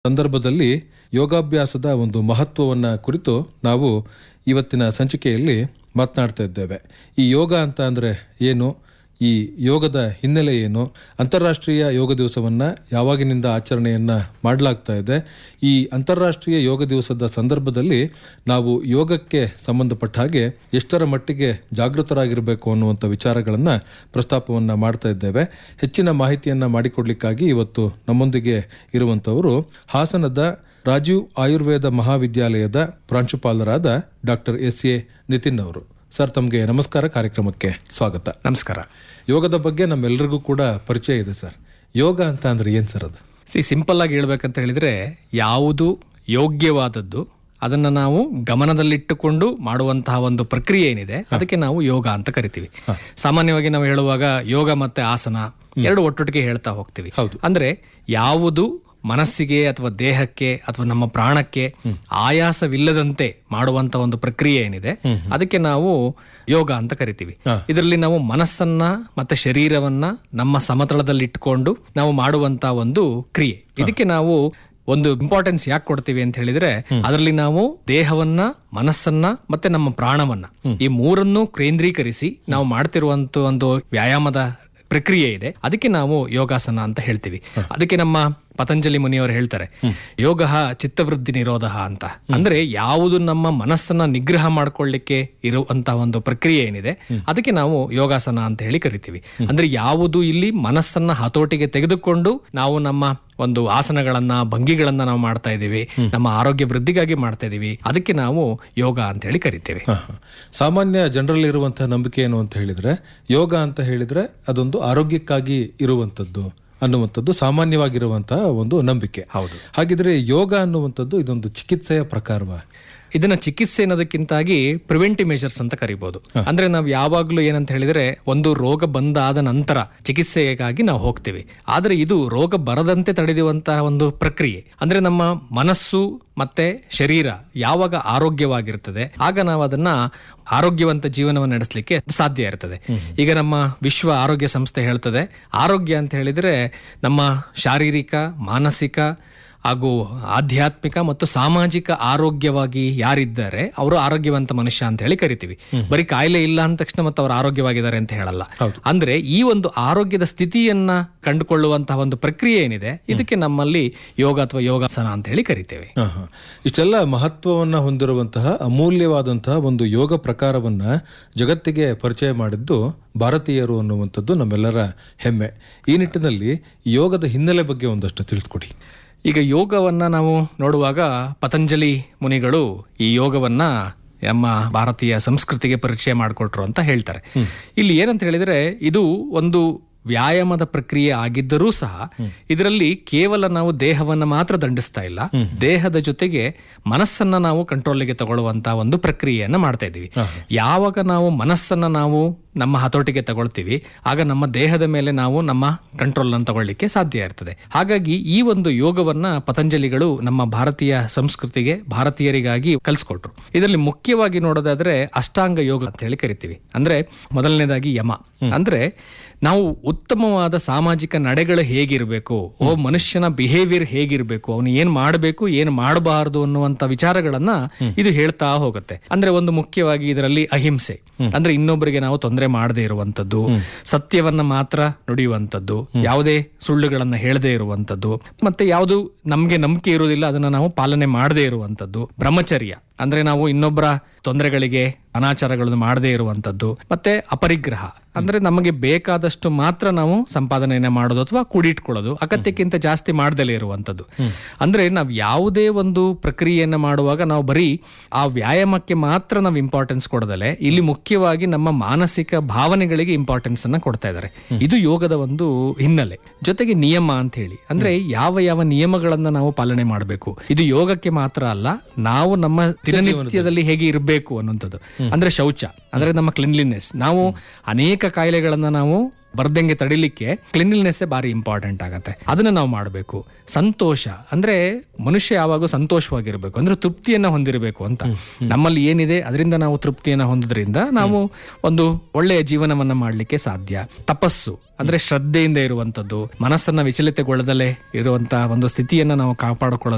ಸಂದರ್ಭದಲ್ಲಿ ಯೋಗಾಭ್ಯಾಸದ ಒಂದು ಮಹತ್ವವನ್ನ ಕುರಿತು ನಾವು ಇವತ್ತಿನ ಸಂಚಿಕೆಯಲ್ಲಿ ಮಾತನಾಡ್ತಾ ಇದ್ದೇವೆ ಈ ಯೋಗ ಅಂತ ಅಂದ್ರೆ ಏನು ಈ ಯೋಗದ ಹಿನ್ನೆಲೆ ಏನು ಅಂತಾರಾಷ್ಟ್ರೀಯ ಯೋಗ ದಿವಸವನ್ನ ಯಾವಾಗಿನಿಂದ ಆಚರಣೆಯನ್ನ ಮಾಡಲಾಗ್ತಾ ಇದೆ ಈ ಅಂತಾರಾಷ್ಟ್ರೀಯ ಯೋಗ ದಿವಸದ ಸಂದರ್ಭದಲ್ಲಿ ನಾವು ಯೋಗಕ್ಕೆ ಸಂಬಂಧಪಟ್ಟ ಹಾಗೆ ಎಷ್ಟರ ಮಟ್ಟಿಗೆ ಜಾಗೃತರಾಗಿರಬೇಕು ಅನ್ನುವಂಥ ವಿಚಾರಗಳನ್ನ ಪ್ರಸ್ತಾಪವನ್ನ ಮಾಡ್ತಾ ಇದ್ದೇವೆ ಹೆಚ್ಚಿನ ಮಾಹಿತಿಯನ್ನ ಮಾಡಿಕೊಡ್ಲಿಕ್ಕಾಗಿ ಇವತ್ತು ನಮ್ಮೊಂದಿಗೆ ಇರುವಂತವರು ಹಾಸನದ ರಾಜೀವ್ ಆಯುರ್ವೇದ ಮಹಾವಿದ್ಯಾಲಯದ ಪ್ರಾಂಶುಪಾಲರಾದ ಡಾಕ್ಟರ್ ಎಸ್ ಎ ನಿತಿನ್ ಅವರು ಸರ್ ತಮಗೆ ನಮಸ್ಕಾರ ಕಾರ್ಯಕ್ರಮಕ್ಕೆ ಸ್ವಾಗತ ನಮಸ್ಕಾರ ಯೋಗದ ಬಗ್ಗೆ ನಮ್ಮೆಲ್ಲರಿಗೂ ಕೂಡ ಪರಿಚಯ ಇದೆ ಸರ್ ಯೋಗ ಅಂತ ಅಂದ್ರೆ ಏನ್ ಸರ್ ಅದು ಸಿ ಸಿಂಪಲ್ ಆಗಿ ಹೇಳ್ಬೇಕಂತ ಹೇಳಿದ್ರೆ ಯಾವುದು ಯೋಗ್ಯವಾದದ್ದು ಅದನ್ನ ನಾವು ಗಮನದಲ್ಲಿಟ್ಟುಕೊಂಡು ಮಾಡುವಂತಹ ಒಂದು ಪ್ರಕ್ರಿಯೆ ಏನಿದೆ ಅದಕ್ಕೆ ನಾವು ಯೋಗ ಅಂತ ಕರಿತೀವಿ ಸಾಮಾನ್ಯವಾಗಿ ನಾವು ಹೇಳುವಾಗ ಯೋಗ ಮತ್ತೆ ಆಸನ ಎರಡು ಒಟ್ಟೊಟ್ಟಿಗೆ ಹೇಳ್ತಾ ಹೋಗ್ತೀವಿ ಹೌದು. ಅಂದ್ರೆ ಯಾವುದು ಮನಸ್ಸಿಗೆ ಅಥವಾ ದೇಹಕ್ಕೆ ಅಥವಾ ನಮ್ಮ ಪ್ರಾಣಕ್ಕೆ ಆಯಾಸವಿಲ್ಲದಂತೆ ಮಾಡುವಂತ ಒಂದು ಪ್ರಕ್ರಿಯೆ ಏನಿದೆ ಅದಕ್ಕೆ ನಾವು ಯೋಗ ಅಂತ ಕರಿತೀವಿ ಇದರಲ್ಲಿ ನಾವು ಮನಸ್ಸನ್ನ ಮತ್ತೆ ಶರೀರವನ್ನ ನಮ್ಮ ಸಮತಳದಲ್ಲಿ ಇಟ್ಕೊಂಡು ನಾವು ಮಾಡುವಂತ ಒಂದು ಕ್ರಿಯೆ ಇದಕ್ಕೆ ನಾವು ಒಂದು ಇಂಪಾರ್ಟೆನ್ಸ್ ಯಾಕೆ ಕೊಡ್ತೀವಿ ಅಂತ ಹೇಳಿದ್ರೆ ಅದರಲ್ಲಿ ನಾವು ದೇಹವನ್ನ ಮನಸ್ಸನ್ನ ಮತ್ತೆ ನಮ್ಮ ಪ್ರಾಣವನ್ನ ಈ ಮೂರನ್ನು ಕೇಂದ್ರೀಕರಿಸಿ ನಾವು ಮಾಡ್ತಿರುವಂತ ಒಂದು ವ್ಯಾಯಾಮದ ಪ್ರಕ್ರಿಯೆ ಇದೆ ಅದಕ್ಕೆ ನಾವು ಯೋಗಾಸನ ಅಂತ ಹೇಳ್ತೀವಿ ಅದಕ್ಕೆ ನಮ್ಮ ಪತಂಜಲಿ ಮುನಿಯವರು ಹೇಳ್ತಾರೆ ಯೋಗ ಚಿತ್ತವೃದ್ಧಿ ನಿರೋಧ ಅಂತ ಅಂದ್ರೆ ಯಾವುದು ನಮ್ಮ ಮನಸ್ಸನ್ನ ನಿಗ್ರಹ ಮಾಡ್ಕೊಳ್ಳಿಕ್ಕೆ ಇರುವಂತ ಒಂದು ಪ್ರಕ್ರಿಯೆ ಏನಿದೆ ಅದಕ್ಕೆ ನಾವು ಯೋಗಾಸನ ಅಂತ ಹೇಳಿ ಕರಿತೀವಿ ಅಂದ್ರೆ ಯಾವುದು ಇಲ್ಲಿ ಮನಸ್ಸನ್ನ ಹತೋಟಿಗೆ ತೆಗೆದುಕೊಂಡು ನಾವು ನಮ್ಮ ಒಂದು ಆಸನಗಳನ್ನ ಭಂಗಿಗಳನ್ನ ನಾವು ಮಾಡ್ತಾ ಇದೀವಿ ನಮ್ಮ ಆರೋಗ್ಯ ವೃದ್ಧಿಗಾಗಿ ಮಾಡ್ತಾ ಇದೀವಿ ಅದಕ್ಕೆ ನಾವು ಯೋಗ ಅಂತ ಹೇಳಿ ಕರಿತೇವೆ ಹ, ಹ. ಸಾಮಾನ್ಯ ಜನರಲ್ಲಿ ಇರುವಂತಹ ನಂಬಿಕೆ ಏನು ಅಂತ ಹೇಳಿದ್ರೆ ಯೋಗ ಅಂತ ಹೇಳಿದ್ರೆ ಅದೊಂದು ಆರೋಗ್ಯಕ್ಕಾಗಿ ಇರುವಂತದ್ದು ಅನ್ನುವಂಥದ್ದು ಸಾಮಾನ್ಯವಾಗಿರುವಂತಹ ಒಂದು ನಂಬಿಕೆ ಹೌದು. ಹಾಗಿದ್ರೆ ಯೋಗ ಅನ್ನುವಂಥದ್ದು ಇದೊಂದು ಚಿಕಿತ್ಸೆಯ ಪ್ರಕಾರವ ಇದನ್ನ ಚಿಕಿತ್ಸೆ ಅನ್ನೋದಕ್ಕಿಂತಾಗಿ ಪ್ರಿವೆಂಟಿವ್ ಮೆಷರ್ಸ್ ಅಂತ ಕರಿಬಹುದು ಅಂದ್ರೆ ನಾವು ಯಾವಾಗ್ಲೂ ಏನಂತ ಹೇಳಿದ್ರೆ ಒಂದು ರೋಗ ಬಂದಾದ ನಂತರ ಚಿಕಿತ್ಸೆಗಾಗಿ ನಾವು ಹೋಗ್ತೀವಿ ಆದ್ರೆ ಇದು ರೋಗ ಬರದಂತೆ ತಡೆಯುವಂತಹ ಒಂದು ಪ್ರಕ್ರಿಯೆ ಅಂದ್ರೆ ನಮ್ಮ ಮನಸ್ಸು ಮತ್ತೆ ಶರೀರ ಯಾವಾಗ ಆರೋಗ್ಯವಾಗಿರ್ತದೆ ಆಗ ನಾವು ಅದನ್ನ ಆರೋಗ್ಯವಂತ ಜೀವನವನ್ನು ನಡೆಸಲಿಕ್ಕೆ ಸಾಧ್ಯ ಇರ್ತದೆ ಈಗ ನಮ್ಮ ವಿಶ್ವ ಆರೋಗ್ಯ ಸಂಸ್ಥೆ ಹೇಳ್ತದೆ ಆರೋಗ್ಯ ಅಂತ ಹೇಳಿದ್ರೆ ನಮ್ಮ ಶಾರೀರಿಕ ಮಾನಸಿಕ ಹಾಗೂ ಆಧ್ಯಾತ್ಮಿಕ ಮತ್ತು ಸಾಮಾಜಿಕ ಆರೋಗ್ಯವಾಗಿ ಯಾರಿದ್ದಾರೆ ಅವರು ಆರೋಗ್ಯವಂತ ಮನುಷ್ಯ ಅಂತ ಹೇಳಿ ಕರಿತೀವಿ ಬರೀ ಕಾಯಿಲೆ ಇಲ್ಲ ಅಂದ ತಕ್ಷಣ ಮತ್ತೆ ಅವರು ಆರೋಗ್ಯವಾಗಿದ್ದಾರೆ ಅಂತ ಹೇಳಲ್ಲ ಅಂದ್ರೆ ಈ ಒಂದು ಆರೋಗ್ಯದ ಸ್ಥಿತಿಯನ್ನ ಕಂಡುಕೊಳ್ಳುವಂತಹ ಒಂದು ಪ್ರಕ್ರಿಯೆ ಏನಿದೆ ಇದಕ್ಕೆ ನಮ್ಮಲ್ಲಿ ಯೋಗ ಅಥವಾ ಯೋಗಾಸನ ಅಂತ ಹೇಳಿ ಕರಿತೇವೆ ಹ, ಹ. ಇಷ್ಟೆಲ್ಲ ಮಹತ್ವವನ್ನ ಹೊಂದಿರುವಂತಹ ಅಮೂಲ್ಯವಾದಂತಹ ಒಂದು ಯೋಗ ಪ್ರಕಾರವನ್ನ ಜಗತ್ತಿಗೆ ಪರಿಚಯ ಮಾಡಿದ್ದು ಭಾರತೀಯರು ಅನ್ನುವಂಥದ್ದು ನಮ್ಮೆಲ್ಲರ ಹೆಮ್ಮೆ ಈ ನಿಟ್ಟಿನಲ್ಲಿ ಯೋಗದ ಹಿನ್ನೆಲೆ ಬಗ್ಗೆ ಒಂದಷ್ಟು ತಿಳಿಸ್ಕೊಡಿ ಈಗ ಯೋಗವನ್ನ ನಾವು ನೋಡುವಾಗ ಪತಂಜಲಿ ಮುನಿಗಳು ಈ ಯೋಗವನ್ನ ನಮ್ಮ ಭಾರತೀಯ ಸಂಸ್ಕೃತಿಗೆ ಪರಿಚಯ ಮಾಡಿಕೊಟ್ರು ಅಂತ ಹೇಳ್ತಾರೆ ಇಲ್ಲಿ ಏನಂತ ಹೇಳಿದ್ರೆ ಇದು ಒಂದು ವ್ಯಾಯಾಮದ ಪ್ರಕ್ರಿಯೆ ಆಗಿದ್ದರೂ ಸಹ ಇದರಲ್ಲಿ ಕೇವಲ ನಾವು ದೇಹವನ್ನ ಮಾತ್ರ ದಂಡಿಸ್ತಾ ಇಲ್ಲ ದೇಹದ ಜೊತೆಗೆ ಮನಸ್ಸನ್ನ ನಾವು ಕಂಟ್ರೋಲ್ಗೆ ತಗೊಳ್ಳುವಂತ ಒಂದು ಪ್ರಕ್ರಿಯೆಯನ್ನ ಮಾಡ್ತಾ ಇದೀವಿ ಯಾವಾಗ ನಾವು ಮನಸ್ಸನ್ನ ನಾವು ನಮ್ಮ ಹತೋಟಿಗೆ ತಗೊಳ್ತೀವಿ ಆಗ ನಮ್ಮ ದೇಹದ ಮೇಲೆ ನಾವು ನಮ್ಮ ಕಂಟ್ರೋಲ್ ಅನ್ನು ತಗೊಳ್ಳಿಕ್ಕೆ ಸಾಧ್ಯ ಇರ್ತದೆ ಹಾಗಾಗಿ ಈ ಒಂದು ಯೋಗವನ್ನ ಪತಂಜಲಿಗಳು ನಮ್ಮ ಭಾರತೀಯ ಸಂಸ್ಕೃತಿಗೆ ಭಾರತೀಯರಿಗಾಗಿ ಕಲಿಸ್ಕೊಟ್ರು ಇದರಲ್ಲಿ ಮುಖ್ಯವಾಗಿ ನೋಡೋದಾದ್ರೆ ಅಷ್ಟಾಂಗ ಯೋಗ ಅಂತ ಹೇಳಿ ಕರಿತೀವಿ ಅಂದ್ರೆ ಮೊದಲನೇದಾಗಿ ಯಮ ಅಂದ್ರೆ ನಾವು ಉತ್ತಮವಾದ ಸಾಮಾಜಿಕ ನಡೆಗಳು ಹೇಗಿರಬೇಕು ಓ ಮನುಷ್ಯನ ಬಿಹೇವಿಯರ್ ಹೇಗಿರಬೇಕು ಅವನು ಏನ್ ಮಾಡಬೇಕು ಏನ್ ಮಾಡಬಾರದು ಅನ್ನುವಂತ ವಿಚಾರಗಳನ್ನ ಇದು ಹೇಳ್ತಾ ಹೋಗುತ್ತೆ ಅಂದ್ರೆ ಒಂದು ಮುಖ್ಯವಾಗಿ ಇದರಲ್ಲಿ ಅಹಿಂಸೆ ಅಂದ್ರೆ ಇನ್ನೊಬ್ಬರಿಗೆ ನಾವು ತೊಂದರೆ ಮಾಡದೇ ಇರುವಂತದ್ದು ಸತ್ಯವನ್ನ ಮಾತ್ರ ನುಡಿಯುವಂತದ್ದು ಯಾವುದೇ ಸುಳ್ಳುಗಳನ್ನ ಹೇಳದೇ ಇರುವಂತದ್ದು ಮತ್ತೆ ಯಾವುದು ನಮ್ಗೆ ನಂಬಿಕೆ ಇರುವುದಿಲ್ಲ ಅದನ್ನ ನಾವು ಪಾಲನೆ ಮಾಡದೇ ಇರುವಂತದ್ದು ಬ್ರಹ್ಮಚರ್ಯ ಅಂದ್ರೆ ನಾವು ಇನ್ನೊಬ್ಬರ ತೊಂದರೆಗಳಿಗೆ ಅನಾಚಾರಗಳನ್ನು ಮಾಡದೇ ಇರುವಂತದ್ದು ಮತ್ತೆ ಅಪರಿಗ್ರಹ ಅಂದ್ರೆ ನಮಗೆ ಬೇಕಾದಷ್ಟು ಮಾತ್ರ ನಾವು ಸಂಪಾದನೆಯನ್ನ ಮಾಡೋದು ಅಥವಾ ಕೂಡಿಟ್ಕೊಳ್ಳೋದು ಅಗತ್ಯಕ್ಕಿಂತ ಜಾಸ್ತಿ ಮಾಡ್ದಲೇ ಇರುವಂತದ್ದು ಅಂದ್ರೆ ನಾವು ಯಾವುದೇ ಒಂದು ಪ್ರಕ್ರಿಯೆಯನ್ನ ಮಾಡುವಾಗ ನಾವು ಬರೀ ಆ ವ್ಯಾಯಾಮಕ್ಕೆ ಮಾತ್ರ ನಾವು ಇಂಪಾರ್ಟೆನ್ಸ್ ಕೊಡದಲೆ ಇಲ್ಲಿ ಮುಖ್ಯವಾಗಿ ನಮ್ಮ ಮಾನಸಿಕ ಭಾವನೆಗಳಿಗೆ ಇಂಪಾರ್ಟೆನ್ಸ್ ಅನ್ನ ಕೊಡ್ತಾ ಇದ್ದಾರೆ ಇದು ಯೋಗದ ಒಂದು ಹಿನ್ನೆಲೆ ಜೊತೆಗೆ ನಿಯಮ ಅಂತ ಹೇಳಿ ಅಂದ್ರೆ ಯಾವ ಯಾವ ನಿಯಮಗಳನ್ನ ನಾವು ಪಾಲನೆ ಮಾಡಬೇಕು ಇದು ಯೋಗಕ್ಕೆ ಮಾತ್ರ ಅಲ್ಲ ನಾವು ನಮ್ಮ ದಿನನಿತ್ಯದಲ್ಲಿ ಹೇಗೆ ಇರಬೇಕು ಅನ್ನುವಂಥದ್ದು ಅಂದ್ರೆ ಶೌಚ ಅಂದ್ರೆ ನಮ್ಮ ಕ್ಲಿನ್ಲಿನೆಸ್ ನಾವು ಅನೇಕ ಕಾಯಿಲೆಗಳನ್ನ ನಾವು ಬರ್ದಂಗೆ ತಡಿಲಿಕ್ಕೆ ಕ್ಲಿನ್ಲಿನೆಸ್ ಬಾರಿ ಇಂಪಾರ್ಟೆಂಟ್ ಆಗತ್ತೆ ಅದನ್ನ ನಾವು ಮಾಡಬೇಕು ಸಂತೋಷ ಅಂದ್ರೆ ಮನುಷ್ಯ ಯಾವಾಗ ಸಂತೋಷವಾಗಿರ್ಬೇಕು ಅಂದ್ರೆ ತೃಪ್ತಿಯನ್ನ ಹೊಂದಿರಬೇಕು ಅಂತ ನಮ್ಮಲ್ಲಿ ಏನಿದೆ ಅದರಿಂದ ನಾವು ತೃಪ್ತಿಯನ್ನ ಹೊಂದೋದ್ರಿಂದ ನಾವು ಒಂದು ಒಳ್ಳೆಯ ಜೀವನವನ್ನ ಮಾಡಲಿಕ್ಕೆ ಸಾಧ್ಯ ತಪಸ್ಸು ಅಂದ್ರೆ ಶ್ರದ್ಧೆಯಿಂದ ಇರುವಂತದ್ದು ಮನಸ್ಸನ್ನ ವಿಚಲಿತಗೊಳ್ಳದಲ್ಲೇ ಇರುವಂತಹ ಒಂದು ಸ್ಥಿತಿಯನ್ನ ನಾವು ಕಾಪಾಡಿಕೊಳ್ಳೋದು